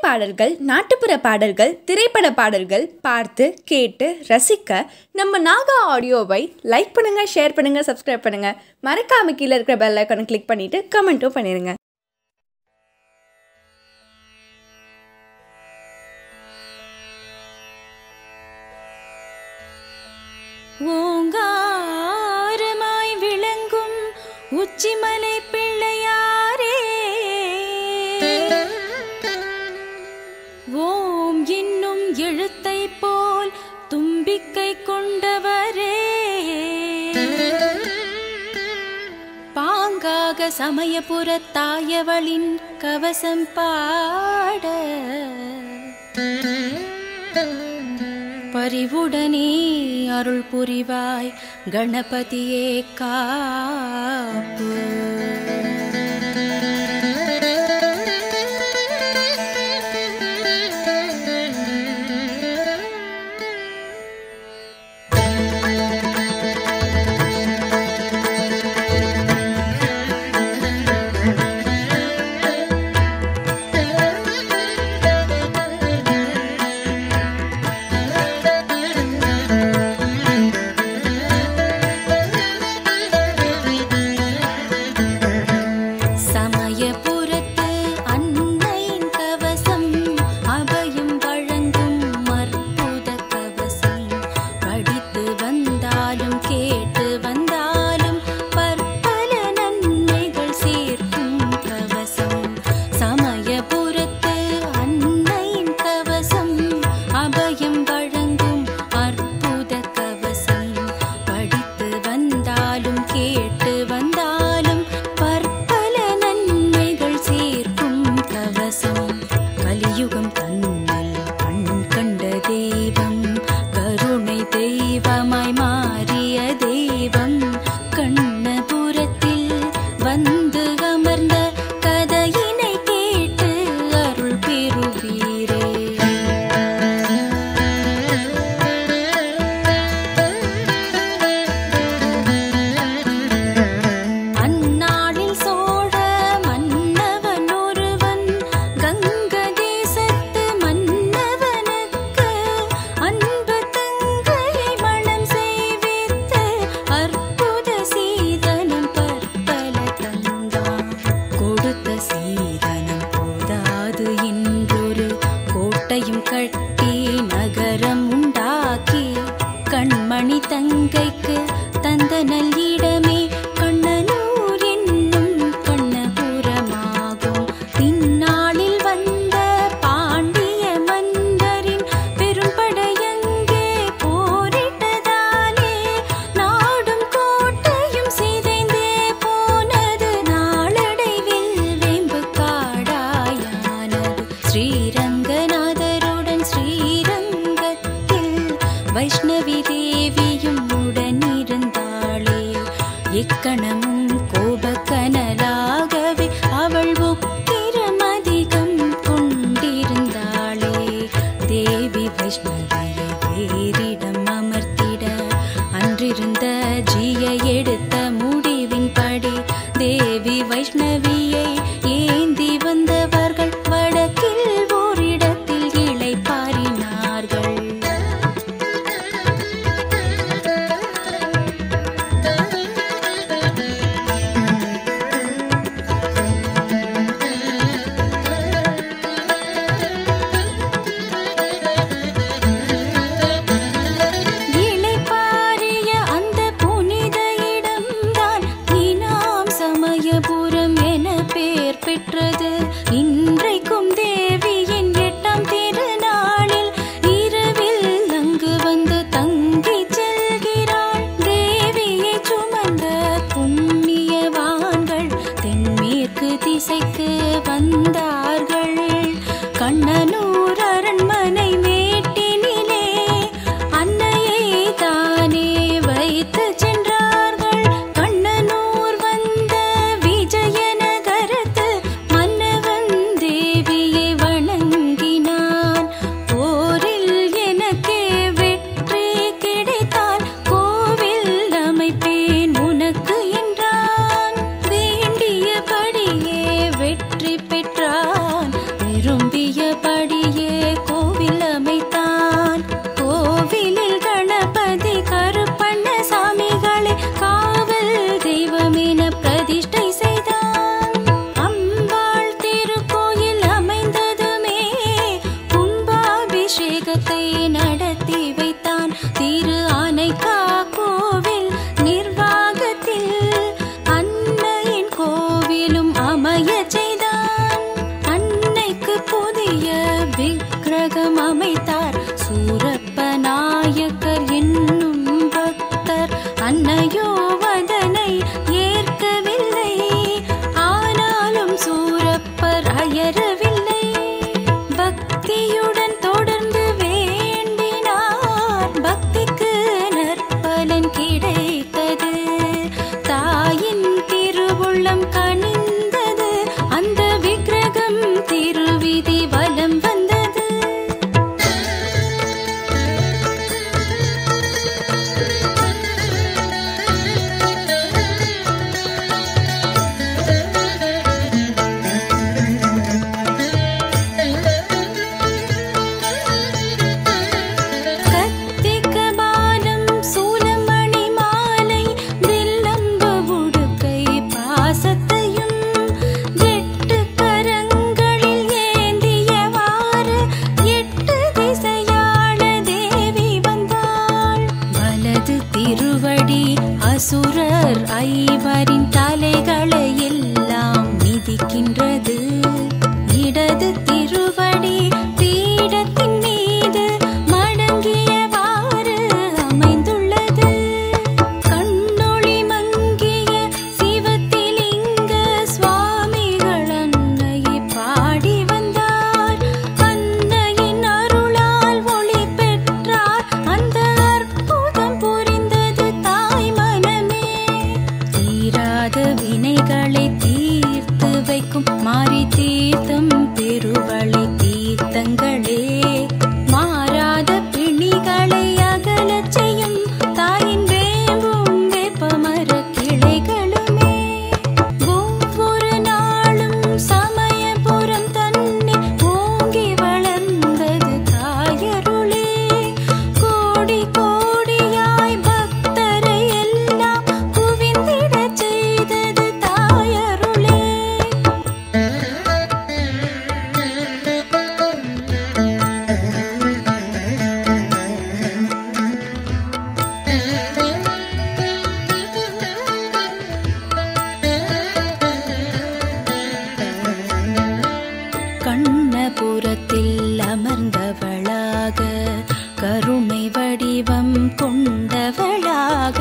பாடல்கள் நாட்டுப்புற பாடல்கள் திரைப்பட பாடல்கள் பார்த்து கேட்டு ரசிக்க நம்ம நாகா ஆடியோவை லைக் பண்ணுங்க ஷேர் பண்ணுங்க சப்ஸ்கிரைப் பண்ணுங்க மறக்காம கீழே இருக்கிற பெல் ஐக்கானை கிளிக் பண்ணிட்டு கமெண்ட்டும் பண்ணிருங்க ஓங்காரமாய் விளங்கும் உச்சிமலை பிள்ளையாரே ஓம் என்னும் எழுத்தை போல் தும்பிக்கை கொண்டவரே பாங்காக சமயபுரத் தாயவளின் கவசம் பாட பரிவுடனே அருள் புரிவாய் கணபதியே காப்பு சமயபுரத்து அன்னையின் கவசம் அபயம் வழங்கும் அற்புத கவசம் படித்து வந்தாலும் கேட்டு வந்தாலும் பற்பல நன்மைகள் சேர்க்கும் கவசம் சமயபுரத்து அன்னையின் கவசம் அபயம் வழங்கும் அற்புத கவசம் படித்து வந்தாலும் கேட்டு வந்தாலும் பற்பல நன்மைகள் சேர்க்கும் கவசம் கலியுகம் தன்னில் கண் கண்ட தெய்வம் கருணை தெய்வமாய் மாறிய தெய்வம் கண்ணபுரத்தில் வந்து அமர்ந்த கதையினை கேட்டு அருள் பெறுவீரே அந்நாளில் சோழ மன்னவன் ஒருவன் கங்க தேசத்து மன்னவனுக்கு அன்பு தங்கையை மணம் செய்வித்து அற்புத சீதனம் பற்பல தந்தான் கொடுத்த சீதனம் போதாது என்றொரு கோட்டையும் கட்டி நகரம் உண்டாக்கி கண்மணி தங்கைக்கு தந்த நல்லிடமே கண்ணனூர் என்னும் கண்ணபுரமாகும் பின்னாளில் வந்த பாண்டிய மன்னரின் பெரும்படையங்கே போரிட்டதாலே நாடும் கோட்டையும் சிதைந்தே போனது நாளடைவில் வேம்பு காடாயானது ஸ்ரீரங்கநாதருடன் ஸ்ரீரங்கத்தில் வைஷ்ணவி தேவியும் உடனிருந்தாளே எக்கணமும் கோபக்கனலாகவே அவள் உக்கிரம் அதிகம் கொண்டிருந்தாளே தேவி வைஷ்ணவியை வேறிடம் அமர்த்திட அன்றிருந்த ஜிய எடுத்த முடிவின்படி தேவி வைஷ்ணவியை ஏந்தி வந்தவர்கள் வடக்கில் ஓரிடத்தில் இளைப்பாரினார்கள் சொல்லியபடியே கோவில் அமைத்தான் கோவிலில் கணபதி கருப்பண்ண சாமிகளை காவல் தெய்வமென பிரதிஷ்டை செய்தான் அம்பாள் திருக்கோயில் அமைந்ததுமே கும்பாபிஷேகத்தை நடத்தி வைத்தான் திரு ஆனைக்கா கோவில் நிர்வாகத்தில் அன்னையின் கோவிலும் அமையச் செய்தான் அன்னைக்கு புதிய விக்கிரகம் அமைத்தார் சூரப்ப நாயக்கர் என்னும் பக்தர் அன்னையோ அதனை ஏற்கவில்லை ஆனாலும் சூரப்பர் அயரவில்லை பக்தியுடன் தொடர்ந்து வேண்டினார் பக்திக்கு நற்பலன் கிடைத்தது தாயின் திருவுள்ளம் கனிந்தது அந்த விக்கிரகம் திருவிதி வலம் வந்தது கத்திக்க பாலம் சூலமணி மாலை வில்லம்பு உடுக்கை பாசத்தையும் எட்டு கரங்களில் ஏந்தியவாறு எட்டு திசையாள தேவி வந்தாள் வலது திருவடி அசுரர் ஐவரின் தலைகளை எல்லாம் மிதிக்கின்றது இடது திருவடி பீடத்தின் மீது மடங்கியவாறு அமைந்துள்ளது கண்ணொளி மங்கிய சிவத்திலிங்க சுவாமிகள் அன்னையை பாடி வந்தார் அன்னையின் அருளால் ஒளி பெற்றார் அந்த அற்புதம் புரிந்தது தாய் மனமே தீராத வினைகளை தீர்த்து வைக்கும் மாறி தீர்த்தம் பெருவழி தீர்த்தங்களே மாறாத பிணிகளை அகலச் செய்யும் தாயின் வேம்பும் வேப்பமர கிளைகளுமே ஒவ்வொரு நாளும் சமயபுரம் தன்னை ஓங்கி வளர்ந்தது தாயருளே கோடி கோடியாய் பக்தரை எல்லாம் குவிந்திடச் செய்தது தாயருளே கண்ணபுரத்தில் அமர்ந்தவளாக கருணை வடிவம் கொண்டவளாக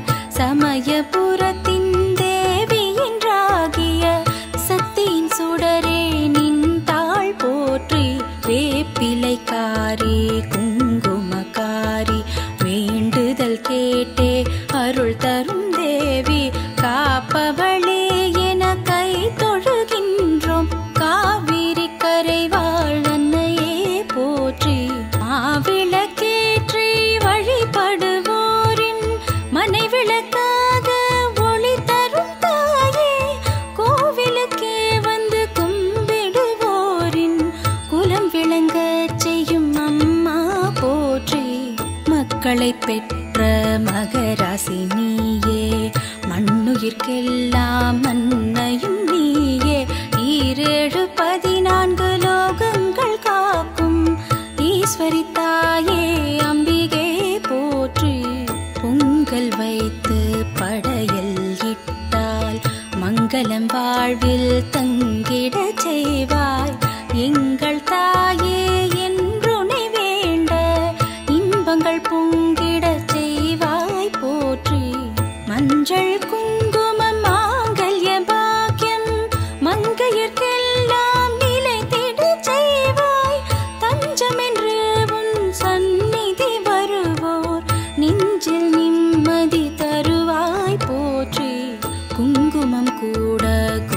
சமயபுரத்தின் தேவி என்றாகிய சக்தியின் சுடரே நின் தாழ் போற்றி வேப்பிலைக்காரி குங்குமக்காரி வேண்டுதல் கேட்டே அருள் தரும் தேவி காப்பவளே என கை தொழுகின்றோம் காவிரி கரை வாழ் அன்னையே போற்றி மாவிளக்கேற்றி வழிபடுவோரின் மனை விளக்காக ஒளி தரும் தாயே கோவிலுக்கே வந்து கும்பிடுவோரின் குலம் விளங்கச் செய்யும் அம்மா போற்றி மக்களை பெற்ற மகராசி நீயே மண்ணுயிர்க்கெல்லாம் மன்னையும் நீயே ஈரேழு பதினான்கு லோகங்கள் காக்கும் ஈஸ்வரி தாயே அம்பிகே போற்றி பொங்கல் வைத்து படையல் இட்டால் மங்களம் வாழ்வில் தங்கிடச் செய்வாய் எங்கள் தாயே என்றுனை வேண்ட இன்பங்கள் பொங்கிடச் செய்வாய் போற்றி மஞ்சள் குங்குமம் மாங்கல்ய பாக்கியம் மங்கையர்க்கெல்லாம் நிலைத்திடச் செய்வாய் தஞ்சமென்று உன் சந்நிதி வருவோர் நெஞ்சில் நிம்மதி தருவாய் போற்றி குங்குமம் கூட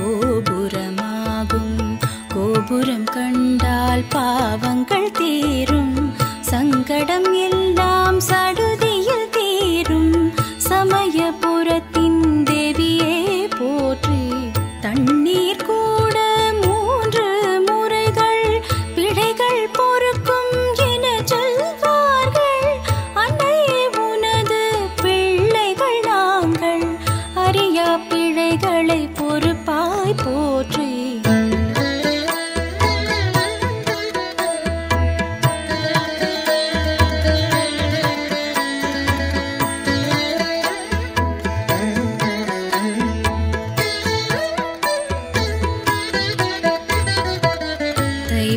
கோபுரமாகும் கோபுரம் கண்டால் பாவங்கள் தீரும் சங்கடம் எல்லாம் சடுதியில் தீரும் சமயபுரத்தின் தேவியே போற்றி தண்ணீர் கூட மூன்று முறைகள் பிழை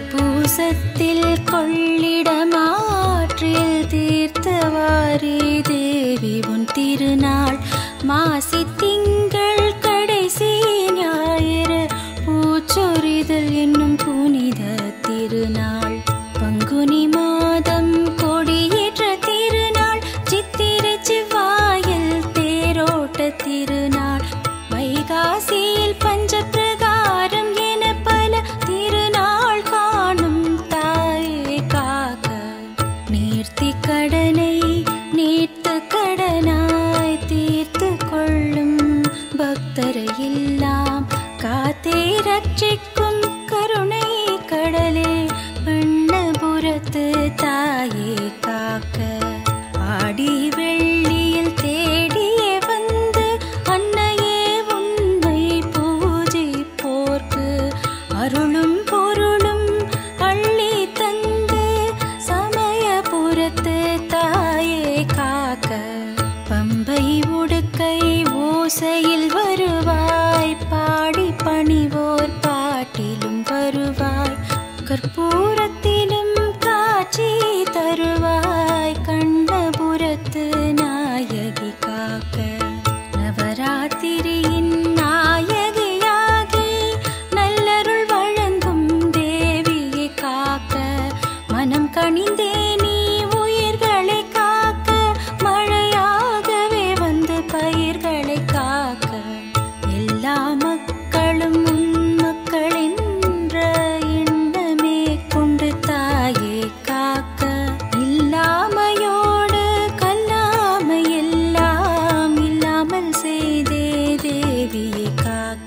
தைப்பூசத்தில் கொள்ளிடமாற்றில் தீர்த்தவாரி தேவி உன் திருநாள் மாசி திங்கள் கடைசி ஞாயிறு பூச்சொரிதல் என்னும் புனித திருநாள் பங்குனி மாதம் கொடியேற்ற திருநாள் சித்திரை செவ்வாயில் தேரோட்ட திருநாள் வைகாசியில் பஞ்ச பிரகாரம் என பல திருநாள் காணும் தாயே காக்க நேர்த்தி கடனை நேர்த்து கடனாய் தீர்த்து கொள்ளும் பக்தரை எல்லாம் காத்தே ரட்சிக்கும் கருணை கடலே பண்ணபுரத்து தாயே காக்க ஆடி வெள்ளியில் தேடியே வந்து அன்னையே உன்னை பூஜை போர்க்கு அருளும் பொருளும் அள்ளி தந்து சமயபுரத்து தாயே காக்க பம்பை உடுக்கை ஓசையில் வருவாய் பாடி பணிவோர் பாட்டிலும் வருவாய் கற்பூரத்திலும் காட்சி தருவாய் கண்ணபுரத்து நாயகி காக்க நவராத்திரியின் நாயகியாகி நல்லருள் வழங்கும் தேவியை காக்க மனம் கனிந்தே நீ உயிர்களை காக்க மழையாகவே வந்து பயிர்களை காக்க எல்லா மக்களும் உன் மக்கள் என்ற எண்ணமே கொண்டு தாயே காக்க இல்லாமையோடு கல்லாமை எல்லாம் இல்லாமல் செய்தே தேவியை காக்க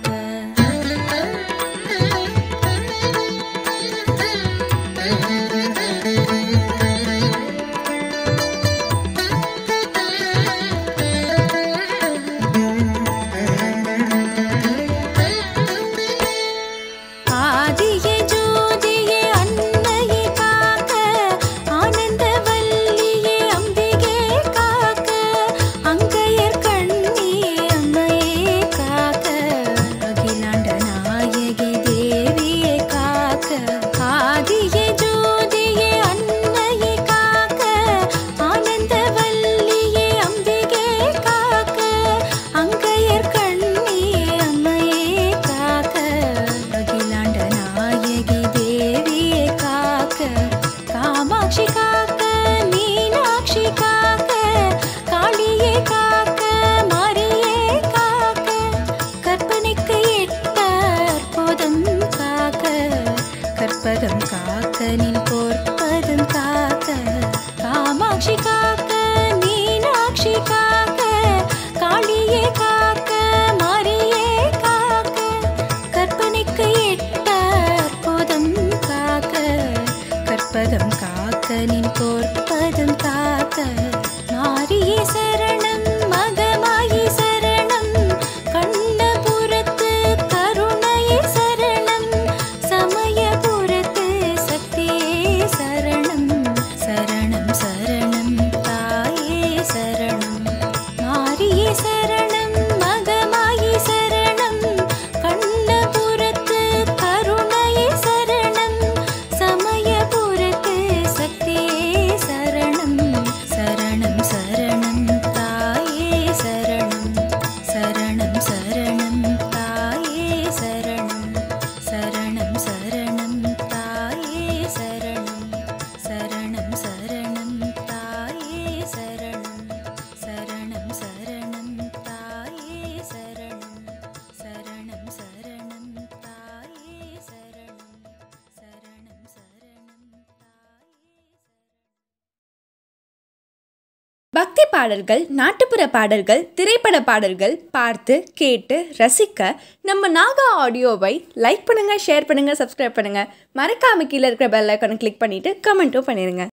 ஆதியே ஜோதியே அன்னையே காக்க ஆனந்தவல்லியே அம்பிகே காக்க அங்கையர் கண்ணியே அம்மையே காக்க அகிலாண்ட நாயகி தேவியே காக்க ஆதியே ஜோதியே அன்னையே காக்க ஆனந்தவல்லியே அம்பிகே காக்க அங்கையர் கண்ணியே அம்மையே காக்க அகிலாண்ட நாயகி தேவியே காக்க காமாட்சி காக்க மீனாட்சி காக்க காளியே காக்க மாரியே காக்க கற்பனைக்கு எட்ட அற்புதம் காக்க கற்பகம் காக்க நின் பொற்பதம் காக்க காமாட்சி காக்க மீனாட்சி காக்க காளியே காக்க மாரியே காக்க கற்பனைக்கு எட்ட அற்புதம் காக்க கற்பகம் காக்க நின் பொற்பதம் காக்க மாரியே சரணம் மகமாயி சரணம் கண்ணபுரத்து கருணையே சரணம் சமயபுரத்து சக்தியே சரணம் சரணம் சரணம் தாயே சரணம் மாரியே சரணம் மகமாயி சரணம் கண்ணபுரத்து கருணையே சரணம் சமயபுரத்து சக்தியே சரணம் சரணம் சரணம் தாயே சரணம் சரணம் சரணம் தாயே சரணம் சரணம் சரணம் தாயே சரணம் சரணம் சரணம் தாயே சரணம் சரணம் சரணம் தாயே சரணம் சரணம் சரணம் தாயே சரணம் சரணம் சரணம் பக்தி பாடல்கள் நாட்டுப்புற பாடல்கள் திரைப்பட பாடல்கள் பார்த்து கேட்டு ரசிக்க நம்ம நாகா ஆடியோவை லைக் பண்ணுங்க ஷேர் பண்ணுங்க சப்ஸ்கிரைப் பண்ணுங்க மறக்காம கீழே இருக்கிற பெல் ஐக்கானை கிளிக் பண்ணிட்டு கமெண்ட்டும் பண்ணிடுங்க